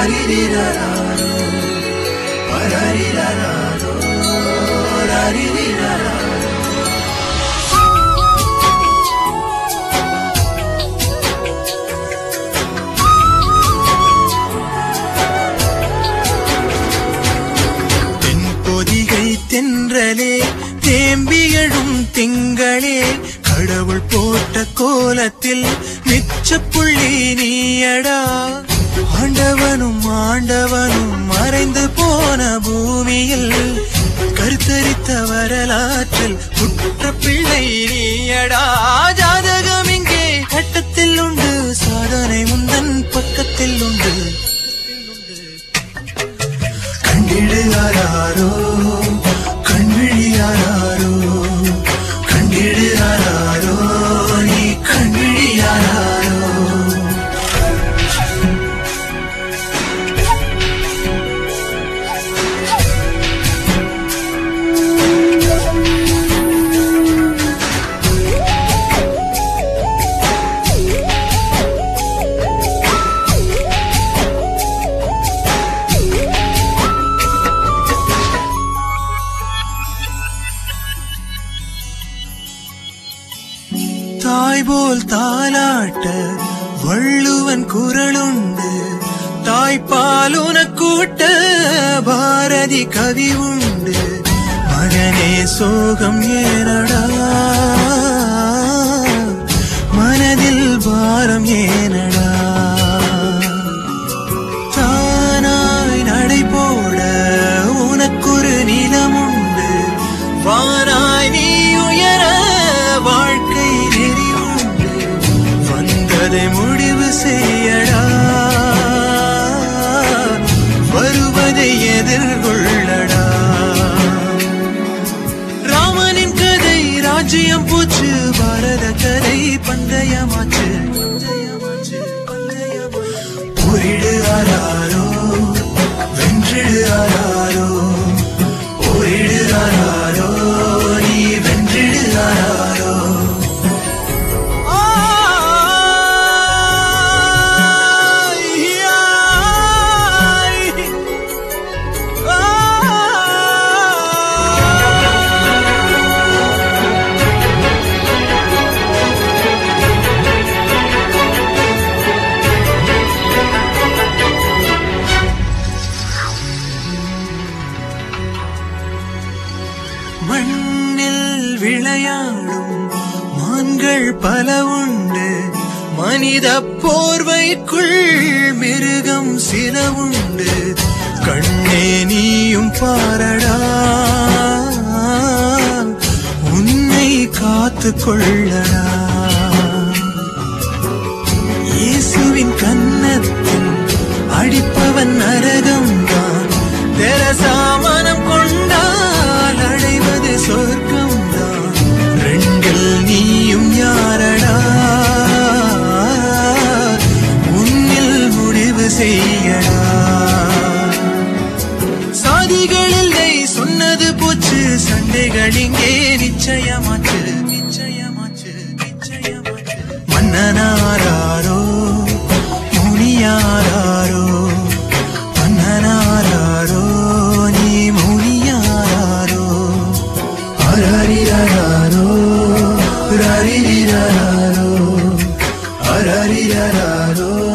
ரரிரிரராரோ, பரரிரராரோ, ரரிரிரராரோ. தென்பொதிகை தென்றலே தேம்பியழும் திங்களே கடவுள் போட்ட கோலத்தில் மிச்ச புள்ளி நீயடா ஆண்டவனும் ஆண்டவனும் மறைந்து போன பூமியில் கருத்தரித்த வரலாற்றில் குற்ற பிள்ளை நீயடா ஜாதகம் இங்கே கட்டத்தில் உண்டு சாதனை முந்தன் பக்கத்தில் உண்டு கண்டிடுகிறாரோ கண்விழியாரோ கண்டிடுகிறாரோ நீ கண்விழியாரோ தாய் போல் தாலாட்ட வள்ளுவன் குரலுண்டு தாய்ப்பால் உனக்கூட்ட பாரதி கவி உண்டு மகனே சோகம் ஏனடா மனதில் பாரம் ஏனடா தானாய் நடை போட உனக்கொரு நிலம் உண்டு வானாய் நீ உயர வாழ்க்கை நெறி உண்டு வந்ததை முடிவு செய்யடா வருவதை எதிர்கொள்ளடா ராமனின் கதை ராஜ்யம் போச்சு பாரத கதை பந்தயமாச்சு பந்தயமாச்சு பந்தயமாச்சு போரிடு ஆராரோ வென்றிடு ஆராரோ போரிடு ஆராரோ நீ வென்றிடு ஆராரோ மண்ணில் விளையாடும் மான்கள் பல உண்டு மனித போர்வைக்குள் மிருகம் சில உண்டு கண்ணே நீயும் பாரடா உன்னை காத்து கொள்ளடா இயேசுவின் கன்னத்தில் அடிப்பவன் நரகம்தான் தெரசாமனம் கொண்டால் அடைவது சொர்க்கம்தான் ரெண்டில் நீயும் யாரடா உன்னில் முடிவு செய்யடா சாதிகள் இல்லை சொன்னது போச்சு சண்டைகள் இங்கே நிச்சயமாச்சு நிச்சயமாச்சு நிச்சயமாச்சு மன்னனாரோ முனியாரோ மன்னனாரோ நீ முனியாரோ அரரிரரோ ரரிரிரரோ அரரிரரோ